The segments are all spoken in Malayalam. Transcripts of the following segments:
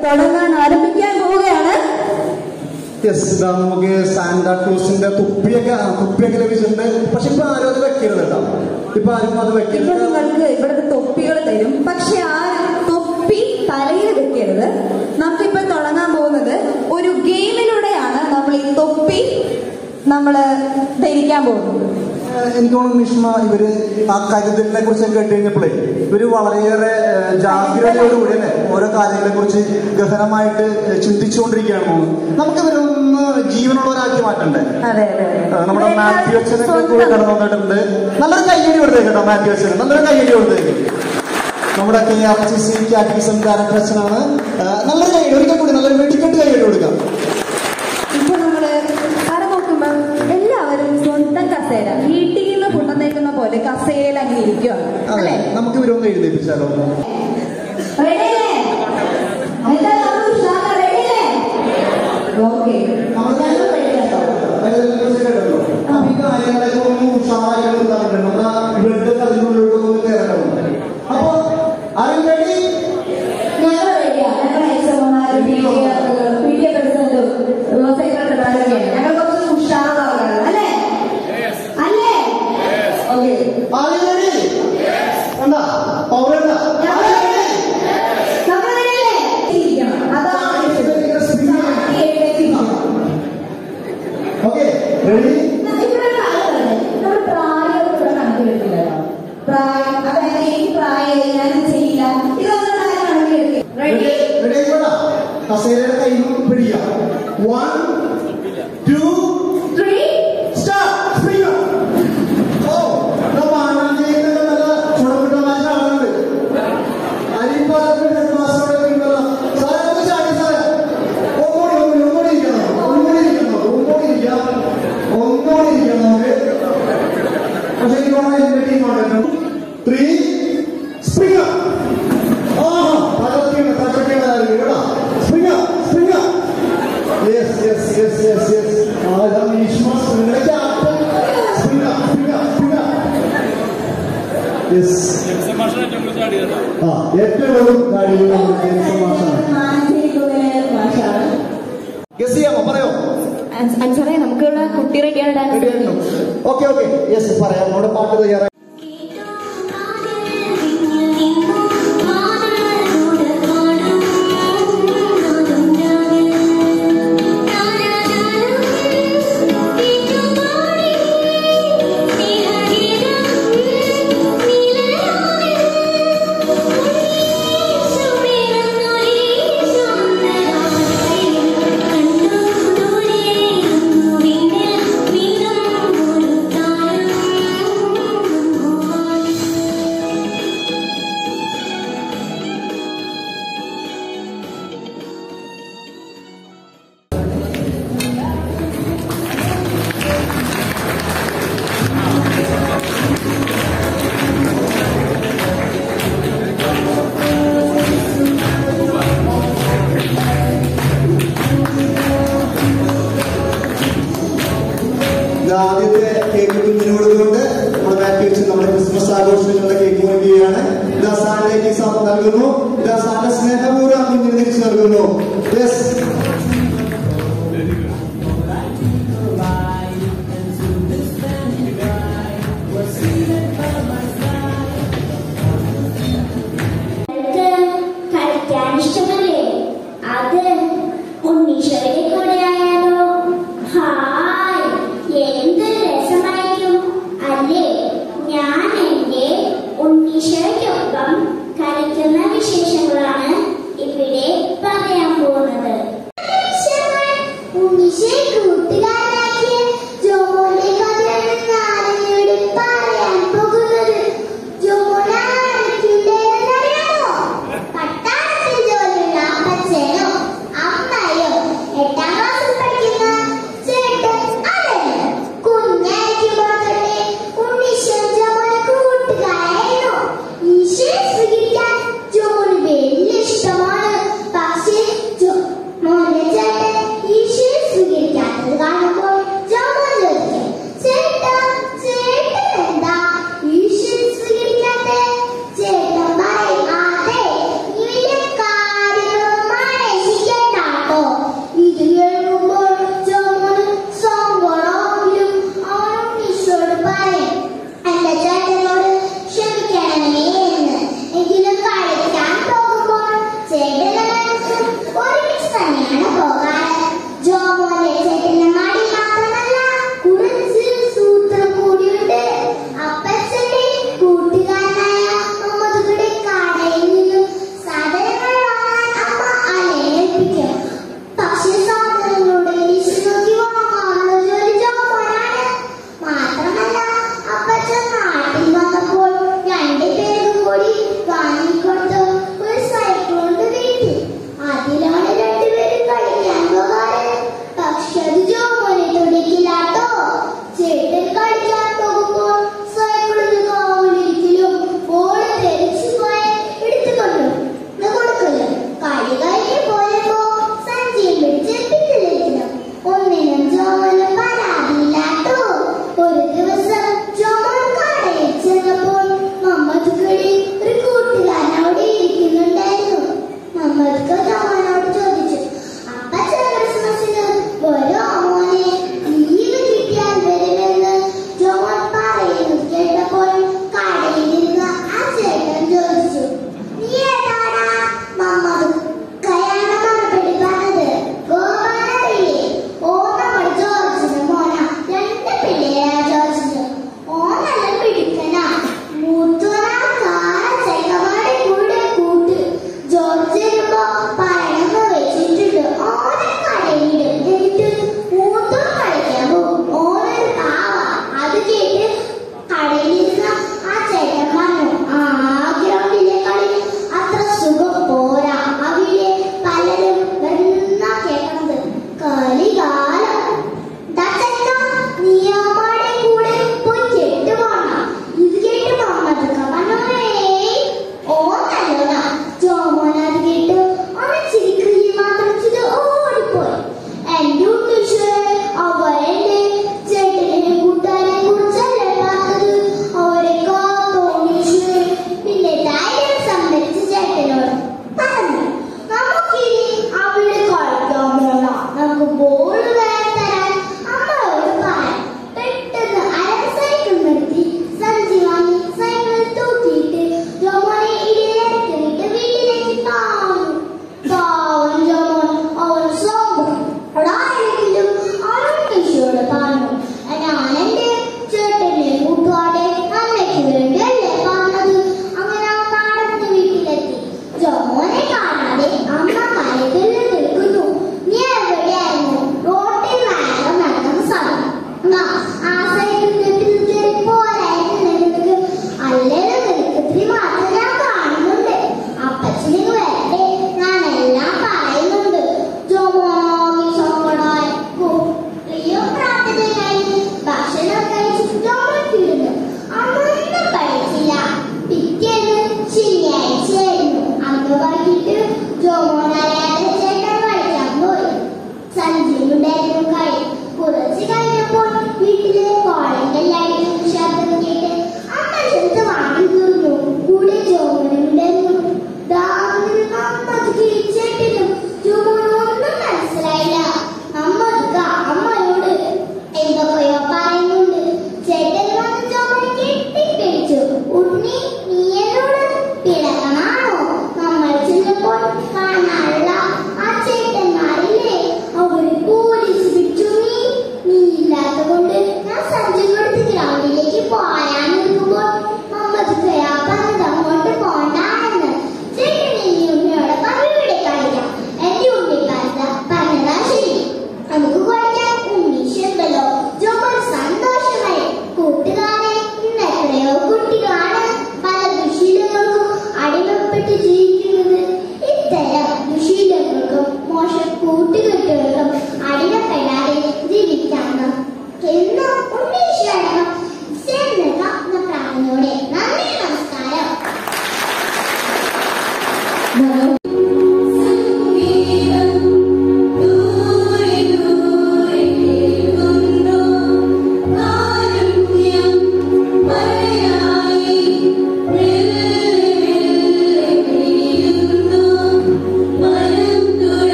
തുടങ്ങാൻ ആരംഭിക്കാൻ പോവുകയാണ് യെസ് ഇതാ നമുക്ക് സാന്റാക്ലോസിന്റെ തുപ്പിയൊക്കെ ആ, തുപ്പിയൊക്കെ ലഭിച്ചിട്ടുണ്ട് പക്ഷെ ഇപ്പൊ ആരും അത് വെക്കരുത് കേട്ടോ ഇപ്പൊ ആരും അത് ഇപ്പൊ വെക്കരുത് നിങ്ങൾക്ക് ഇവിടുത്തെ തൊപ്പികൾ തരും പക്ഷെ ആരും തൊപ്പി തലയിൽ വെക്കരുത് നമുക്കിപ്പോൾ തുടങ്ങാൻ പോകുന്നത് ഒരു ഗെയിമിലൂടെയാണ് നമ്മൾ ഈ തൊപ്പി നമ്മൾ ധരിക്കാൻ പോകുന്നത് ഏഹ് എനിക്ക് തോന്നുന്നു നിഷ്മ ഇവര് ആ കരുതലിനെ കുറിച്ച് കേട്ട് കഴിഞ്ഞപ്പോഴേ ഇവര് വളരെയേറെ ഏഹ്, ജാഗ്രതയോടുകൂടി അല്ലെ ഓരോ കാര്യങ്ങളെ കുറിച്ച് ഗഹനമായിട്ട് ഏഹ്, ചിന്തിച്ചുകൊണ്ടിരിക്കുകയാണ് തോന്നുന്നു നമുക്ക് ഇവരൊന്ന് ജീവനുള്ളവരാക്കി മാറ്റണ്ടേ അതെ അതെ ഏഹ്, നമ്മുടെ മാത്യു അച്ഛനൊക്കെ കൂടി കടന്നു വന്നിട്ടുണ്ട് നല്ലൊരു കയ്യടി കൊടുത്തേക്ക് കേട്ടോ മാത്യു അച്ഛന് നല്ലൊരു കയ്യടി കൊടുത്തേക്ക് നമ്മുടെ K R C C catechism director അച്ഛനാണ് ഏഹ്, നല്ലൊരു കയ്യടി ഒരിക്കൽ കൂടി നല്ലൊരു വെട്ടിക്കെട്ട് കയ്യടി കൊടുക്കാം ഇപ്പൊ നമ്മള് കട നോക്കുമ്പോ എല്ലാവരും സ്വന്തം കസേര വീട്ടിൽ നിന്ന് കൊണ്ടുവന്നേക്കുന്ന പോലെ കസേരയിൽ അങ്ങനെ ഇരിക്കുകയാണ് അതെ അല്ലേ നമുക്ക് ഇവരൊന്ന് എഴുന്നേപ്പിച്ചാലോ റെഡിയല്ലേ എന്താ നമ്മൾ ഉഷാറാ? റെഡിയല്ലേ ഓക്കെ ഞങ്ങൾ റെഡി കേട്ടോ അപ്പൊ ഈ കാര്യങ്ങളൊക്കെ ഒന്ന് ഉഷാറായി ഉണ്ടാകണം നമ്മുടെ ബ്ലഡ് അതിനുള്ളിലോട്ട് ഒന്ന് കയറണം അപ്പൊ ആരും ready? ഞങ്ങൾ റെഡിയാ ഞങ്ങൾ എക്സമാരും പി ടി പി ടി പ്രസിഡന്റും സെക്രട്ടറിമാരൊക്കെയാണ് ഞങ്ങൾ കുറച്ച് ഉഷാറാവുകയാണ് അല്ലേ അല്ലേ ഓക്കെ ആരും ready? കണ്ടാ? power കണ്ടാ? ആരും ready? നമ്മൾ റെഡിയല്ലേ ഇരിക്കണം അതാണ് എഴുന്നേറ്റിരിക്കണം Okay, ready? ഇവിടെ ഒരു കാര്യം പറയട്ടെ. നമ്മൾ പ്രായം ഇവിടെ കണക്ക് വെക്കില്ല കേട്ടോ. പ്രായം അതായത് എനിക്ക് പ്രായമായി ഞാനിത് ചെയ്യില്ല ഇതൊന്നും കാര്യം കണക്ക് വെക്കില്ല Ready? റെഡി Ready ആയിക്കോട്ടാ? കസേരയുടെ കൈ പിടിക്കാം one two three start speed ഓ ഇവിടെ മാനാഞ്ചേരിയിലൊക്കെ നല്ല ചുടപ്പിട്ട ചാടുന്നുണ്ട് അരിപ്പാലത്തിന്റെ ഹെഡ്മാസ്റ്ററുടെ പിൻബലം സാറേ ഒന്ന് ചാടി സാറേ ഒന്നുകൂടി ഒന്നുകൂടി ഒന്നുകൂടി ഇരിക്കണം ഒന്നുകൂടി ഇരിക്കണം ഒന്നുകൂടി ഇരിക്കാം ഒന്നുകൂടി ഇരിക്കണം നമുക്ക് പക്ഷെ എനിക്ക് തോന്നുന്നത് എന്റെ ടീമാണ് ത്രീ സ്പ്രിംഗ് ആഹാ തകർക്കേണ്ട തകർക്കേണ്ടതായിരുന്നു കേട്ടോ spring spring yes yes yes yes yes ആരാ ഈശ്വർ സ്പ്രിംഗിന്റെ captain spring spring spring yes ആ ഏറ്റവും കാര്യങ്ങൾ മാഷാണ് മാനസികമായ ഭാഷയാണ് ഗസ് ചെയ്യാമോ പറയോ അൻസറേ നമുക്കിവിടെ കുട്ടി റെഡിയാണ് ഡാൻസ് ഓക്കെ ഓക്കെ യെസ് പറയാം നമ്മുടെ പാട്ട് തയ്യാറായി ഇത് ആദ്യത്തെ കേക്ക് കുഞ്ഞിന് കൊടുത്തുകൊണ്ട് നമ്മുടെ മാറ്റി വെച്ച് നമ്മുടെ ക്രിസ്മസ് ആഘോഷത്തിനുള്ള കേക്ക് വേണ്ടിയാണ് ഇതാ സാറിലേക്ക് നൽകുന്നു ഇതാ സാറിന്റെ സ്നേഹപൂർവ്വം കുഞ്ഞിന് തിരിച്ചു നൽകുന്നു യെസ് കളിക്കാൻ ഇഷ്ടമല്ലേ അത് ഉണ്ണീശ്വരന്റെ കൂടെ ആയാലോ ഹായ് എന്ത് രസമായിരിക്കും അല്ലേ ഞാൻ എന്റെ ഉണ്ണീശ്വരയ്ക്കൊപ്പം കളിക്കുന്ന വിശേഷങ്ങളാണ് ഇവിടെ പറയാൻ പോകുന്നത്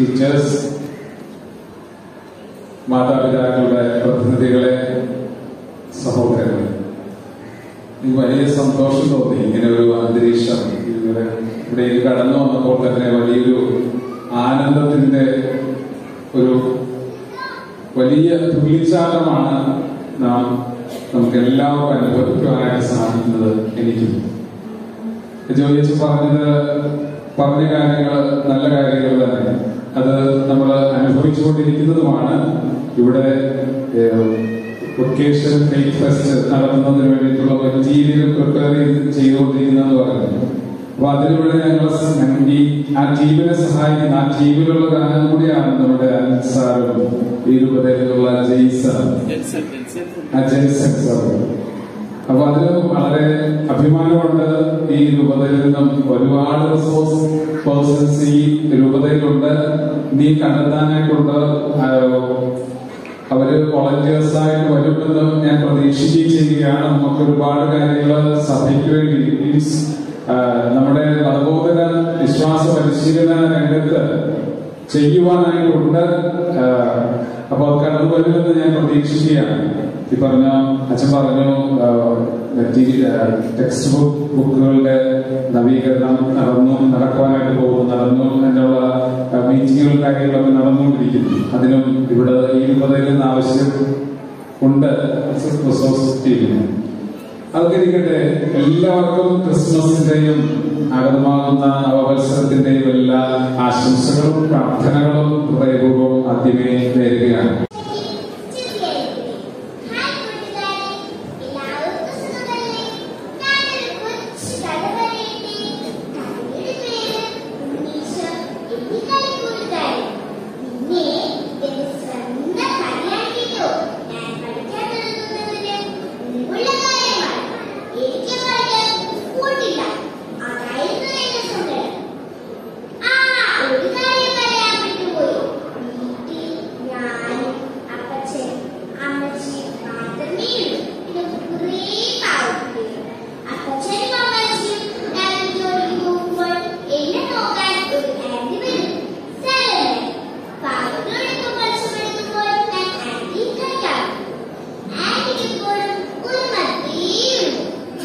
ടീച്ചേഴ്സ് മാതാപിതാക്കളുടെ പ്രതിനിധികളെ സഹോദരങ്ങളെ എനിക്ക് വലിയ സന്തോഷം തോന്നി ഇങ്ങനെ ഒരു അന്തരീക്ഷം ഇവിടെ ഇവിടേക്ക് കടന്നു വന്നപ്പോൾ തന്നെ വലിയൊരു ആനന്ദത്തിന്റെ ഒരു വലിയ തുള്ളിച്ചാട്ടമാണ് നാം നമുക്ക് എല്ലാവർക്കും അനുഭവിക്കുവാനായിട്ട് സാധിക്കുന്നത് എനിക്കും ജോയിച്ച് പറഞ്ഞത് പറഞ്ഞ കാര്യങ്ങൾ നല്ല കാര്യങ്ങൾ തന്നെ അത് നമ്മൾ അനുഭവിച്ചുകൊണ്ടിരിക്കുന്നതുമാണ് ഇവിടെ വൊക്കേഷൻ ഫെയ്ത്ത് ഫെസ്റ്റ് നടത്തുന്നതിന് വേണ്ടിയിട്ടുള്ള മെറ്റീരിയൽ പ്രിപ്പയർ ചെയ്ത് ചെയ്തുകൊണ്ടിരിക്കുന്നതെന്ന് പറയുന്നത് അപ്പൊ അതിലൂടെ ഞങ്ങൾ ഈ ആ ടീമിനെ സഹായിക്കുന്ന ആ ടീമിലുള്ള ഗാനം കൂടിയാണ് നമ്മുടെ അൻസാറും ഈ രൂപതയിലുള്ള ജെയ്സൺ ആ ജെയ്സൺ സാർ അപ്പൊ അതിൽ വളരെ അഭിമാനമുണ്ട് ഈ രൂപതയിൽ നിന്നും ഒരുപാട് റിസോഴ്സ് പേഴ്സൺസ് ഈ രൂപതയിലുണ്ട് നീ കണ്ടെത്താനായിട്ടുണ്ട് ആ, അവര് വോളണ്ടിയേഴ്സ് ആയിട്ട് വരുമെന്ന് ഞാൻ പ്രതീക്ഷിക്കുകയും ചെയ്യുകയാണ് നമുക്ക് ഒരുപാട് കാര്യങ്ങൾ സഭയ്ക്ക് വേണ്ടി മീൻസ് നമ്മുടെ നവബോധന വിശ്വാസ പരിശീലന രംഗത്ത് ചെയ്യുവാനായിട്ടുണ്ട് ആ, അപ്പൊ അത് കടന്നു വരുമെന്ന് ഞാൻ പ്രതീക്ഷിക്കുകയാണ് ഈ പറഞ്ഞ അച്ഛൻ പറഞ്ഞു മെറ്റീരിയൽ ടെക്സ്റ്റ് ബുക്ക് ബുക്കുകളുടെ നവീകരണം നടന്നു നടക്കുവാനായിട്ട് പോകുന്നു നടന്നു എന്നുള്ള മീറ്റിങ്ങുകൾ കാര്യങ്ങളൊക്കെ നടന്നുകൊണ്ടിരിക്കുന്നു അതിനും ഇവിടെ ഈ രൂപതയിൽ നിന്ന് ആവശ്യം ഉണ്ട് റിസോഴ്സ് ടീമിന് അതൊക്കെ ഇരിക്കട്ടെ എല്ലാവർക്കും ക്രിസ്മസിന്റെയും അകതമാകുന്ന നവവത്സരത്തിന്റെയും എല്ലാ ആശംസകളും പ്രാർത്ഥനകളും ഹൃദയപൂർവ്വം ആദ്യമേ നേരുകയാണ് അതായിരുന്നു എന്റെ സങ്കടം ആ ഒരു കാര്യം പറയാൻ വിട്ടുപോയി വീട്ടിൽ ഞാനും അപ്പച്ചൻ അമ്മച്ചി മാത്രമേ ഉള്ളൂ പിന്നെ കുറേ പാവക്കുട്ടികൾ അപ്പച്ചനും അമ്മച്ചിയും ഞാൻ ജോലിക്ക് പോകുമ്പോൾ എന്നെ നോക്കാൻ ഒരു ആന്റി വരും സാരമില്ല പാവക്കുട്ടികളൊക്കെ കുറച്ച് എടുക്കുമ്പോൾ ഞാൻ ആന്റി കളിക്കാം ആന്റിക്ക് എപ്പോഴും ഒരു മതിയുള്ളൂ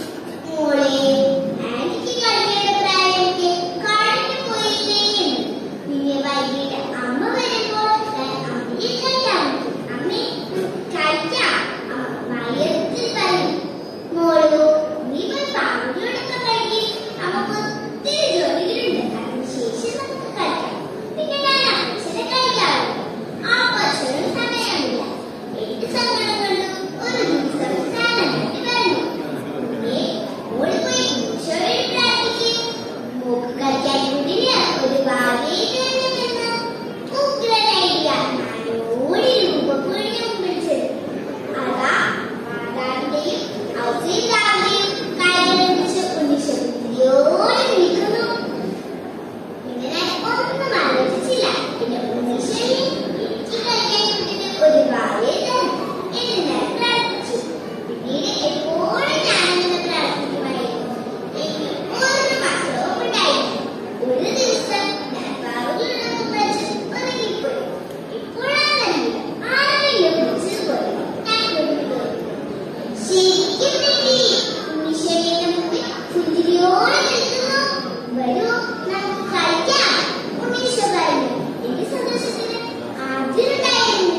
മോളെ ആന്റിക്ക് കളിക്കേണ്ട പ്രായമൊക്കെ കഴിഞ്ഞു പോയില്ലേ എന്ന്. പിന്നെ വൈകിട്ട് അമ്മ വരുമ്പോൾ ഞാൻ അമ്മയെ കളിക്കാം അമ്മേ കളിക്കാം അമ്മ മയത്തിൽ പറയും മോളു നീ പോയി പാമ്പുകളൊക്കെ കളിക്ക് നമുക്ക് ഒത്തിരി ജോലികളുണ്ട് അതിനുശേഷം നമുക്ക് കളിക്കാം പിന്നെ ഞാൻ അപ്പച്ചനെ കളിക്കാറുണ്ട് ആ അപ്പച്ചനും സമയമില്ല എനിക്ക് സങ്കടം കൊണ്ട് ഒരു ദിവസം സാധനമായിട്ട് വരണം പിന്നെ ഓടി പോയി ഈശോയോട് പ്രാർത്ഥിച്ച് മൂക്ക് കളിക്കാൻ കൂടില്ല ഒരു ഭാഗ്യം വേണമെന്ന് ഉഗ്രനായില്ല നാലോടി രൂപപ്പുഴയും വിളിച്ചത് അതാ മാതാവിന്റെയും ഔസേതാവിന്റെയും കാര്യങ്ങൾ വെച്ച് ഉണ്ണിശോയോട് വിളിക്കുന്നു പിന്നെ ഞാൻ ഒന്നും ആലോചിച്ചില്ല പിന്നെ ഉണ്ണീശ്വരി എനിക്ക് കളിക്കാൻ കൂട്ടിന് ഒരു ഭാഗ്യം തന്നു എന്ന് ഞാൻ പ്രാർത്ഥിച്ചു പിന്നീട് എപ്പോഴും ഞാനിങ്ങനെ പ്രാർത്ഥിക്കുമായിരുന്നു എനിക്ക് ഒരു മക്കളവും ഉണ്ടായിരുന്നു ഒരു ദിവസം ഞാൻ ബാബുവിനൊപ്പം വെച്ച് ഉറങ്ങിപ്പോയി ഇപ്പോഴാണെങ്കിലും ആരെങ്കിലും വിളിച്ചതുപോലെ ഞാൻ കൊണ്ടുപോയി ശരിക്കും വേണ്ടി ഉണ്ണിശ്വരിയുടെ മുമ്പിൽ പുഞ്ചിരിയോടെ നിൽക്കുന്നു വരൂ നമുക്ക് കളിക്കാം ഉണ്ണീശ്വ പറഞ്ഞു എന്റെ സന്തോഷത്തിന് ആദ്യമുണ്ടായിരുന്നു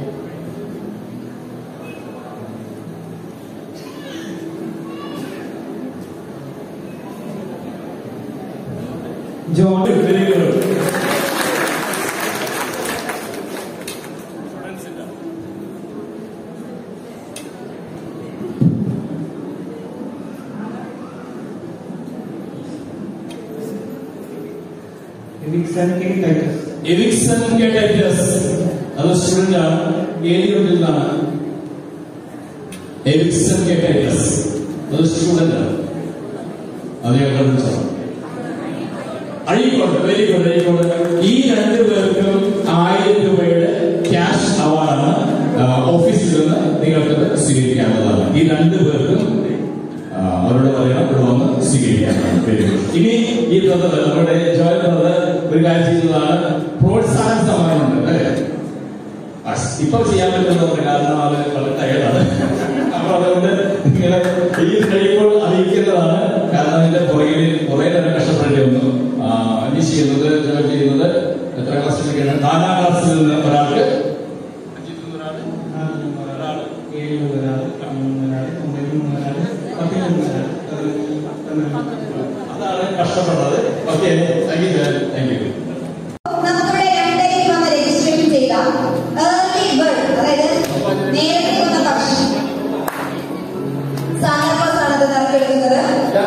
John, very good. Erickson K. Titus. എരിക്സൺ കേട്ടൈറ്റസ് അത് സ്റ്റുഡന്റ് ആണ് ഏത് യൂണിറ്റിൽ നിന്നാണ് എരിക്സൺ കേട്ടൈറ്റസ് അത് സ്റ്റുഡന്റ് ആണ് അദ്ദേഹം കണ്ടിച്ചോ അഴീക്കോട്ടെ വെരി ഗുഡ് അഴീക്കോട്ടെ ഈ രണ്ടു പേർക്കും ആയിരം രൂപയുടെ ക്യാഷ് അവാർഡാണ് ഓഫീസിൽ നിന്ന് നിങ്ങൾക്ക് സ്വീകരിക്കാവുന്നതാണ് ഈ രണ്ടു പേർക്കും ആ, അവരോട് പറയണം ഇവിടെ വന്ന് സ്വീകരിക്കാനാണ് Very good. ഇനി ഈ ബ്രദർ നമ്മുടെ ജോയൽ ബ്രദർ ഒരു കാര്യം ചെയ്യുന്നതാണ് പ്രോത്സാഹന സമ്മാനമുണ്ട് അല്ലേ ആ, ഇപ്പൊ ചെയ്യാൻ പറ്റുന്നവർക്ക് കാരണം അത് വളരെ ടയർഡാണ് അപ്പൊ അതുകൊണ്ട് ഇങ്ങനെ ഈ കഴിയുമ്പോൾ അറിയിക്കുന്നതാണ് കാരണം അതിന്റെ പുറകിൽ കുറെ നേരം കഷ്ടപ്പെടേണ്ടി വന്നു ആ, അനി ചെയ്യുന്നത് ജോലി ചെയ്യുന്നത് എത്ര ക്ലാസ്സിലൊക്കെയാണ് നാലാം ക്ലാസ്സിൽ നിന്ന് ഒരാൾക്ക് അഞ്ചിൽ നിന്ന് ഒരാള്, നാലിൽ നിന്ന് ഒരാൾ ഏഴിൽ നിന്ന് ഒരാൾ കണ്ണിൽ നിന്ന് ഒരാൾ ഒമ്പതിൽ നിന്ന് ഒരാൾ പത്തിൽ നിന്ന് ഒരാൾ അതാണ് കഷ്ടപ്പെടുന്നത് okay thank you thank you നമുക്കിവിടെ രണ്ടരയ്ക്ക് വന്ന് രജിസ്ട്രേഷൻ ചെയ്ത ഏർലി ബേർഡ് അതായത് നേരത്തെ വന്ന പക്ഷി സാന്താക്ലോസ് ആണ് ഇത് നറുക്കെടുക്കുന്നത്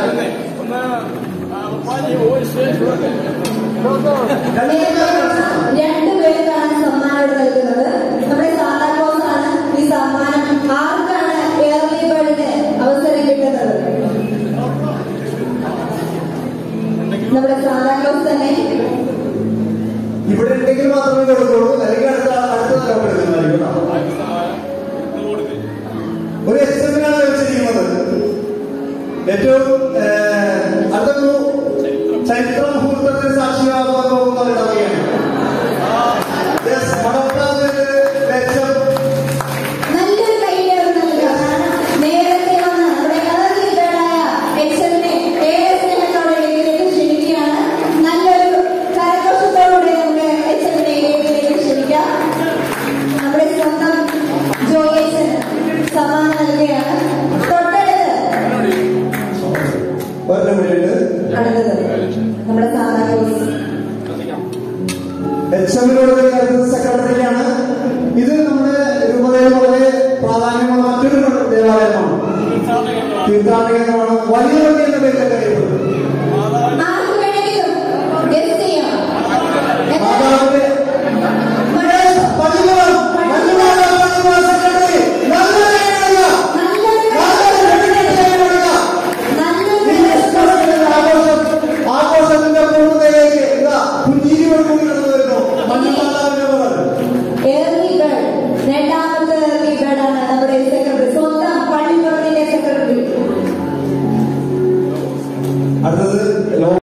രണ്ടു പേർക്കാണ് സമ്മാനം ഇവിടെ നൽകുന്നത് നമ്മുടെ സാന്താക്ലോസ് ആണ് ഈ സമ്മാനം ആർക്കാണ് ഏർലി ബേർഡിന് അവസരം കിട്ടുന്നത് നമ്മുടെ സാന്താക്ലോസ് തന്നെ ഇവിടെ ഉണ്ടെങ്കിൽ മാത്രമേ കൊടുക്കുള്ളൂ അല്ലെങ്കിൽ അടുത്ത അടുത്ത തലമുറ എടുക്കുന്നതായിരിക്കും ഒരു എസ് എമ്മിനാണ് വെച്ചിരിക്കുന്നത് ഏറ്റവും ഏഹ്, അടുത്തൊരു ചരിത്ര മുഹൂർത്തത്തിന് സാക്ഷിയാകാൻ പോകുന്ന ഒരു കഥയാണ് Yes, മടക്കാതെ ലക്ഷം നല്ലൊരു കൈയ്യടി നൽകുക. കാരണം നേരത്തെ വന്ന് നമ്മുടെ ഏർലി ബേർഡായ എക്സലിനെ ഏറെ സ്നേഹത്തോടെ വേദിയിലേക്ക് ക്ഷണിക്കുകയാണ്. നല്ലൊരു കരഘോഷത്തോടുകൂടി നമുക്ക് എക്സലിനെ വേദിയിലേക്ക് ക്ഷണിക്കാം. നമ്മുടെ സ്വന്തം ജോയേച്ചൻ സമ്മാനം നൽകുകയാണ്. തൊട്ടടുത്ത് ഒരെണ്ണം കൂടിയുണ്ട് അടുത്തത് നമ്മുടെ സാന്താക്ലോസ് എച്ച് എമ്മിനോട് സെക്രട്ടറിയാണ് ഇത് നമ്മുടെ രൂപതയിൽ വളരെ പ്രാധാന്യമുള്ള മറ്റൊരു ദേവാലയമാണ് തീർത്ഥാടകമാണ് വലിയ വലിയ എന്ന പേരിലൊക്കെ അറിയപ്പെടുന്നത് ആർക്ക് വേണമെങ്കിലും ഗസ്റ്റ് ചെയ്യാം എന്നാൽ മാതാവിന്റെ മഴ- പതിമൂന്നാം പതിമൂന്നാം പതിമൂന്നാം സെക്രട്ടറി നല്ലൊരു കൈയടിക്കുക. നല്ലൊരു കൈയടിക്കുക. നല്ലൊരു ഈ ക്രിസ്മസിന്റെ ആഘോഷം ആഘോഷത്തിന്റെ പൂർണ്ണതയിലേക്ക് ഇതാ പുഞ്ചിരിയോട് കൂടി കടന്നു വരുന്നു മഞ്ഞമാതാവിന്റെ മകൾ ഏർലി ബേർഡ് രണ്ടാമത്തെ ഏർലി ബേർഡാണ് നമ്മുടെ സെക്രട്ടറി സ്വന്തം പള്ളിപ്പുറത്തിന്റെ സെക്രട്ടറി അടുത്തത് ലോ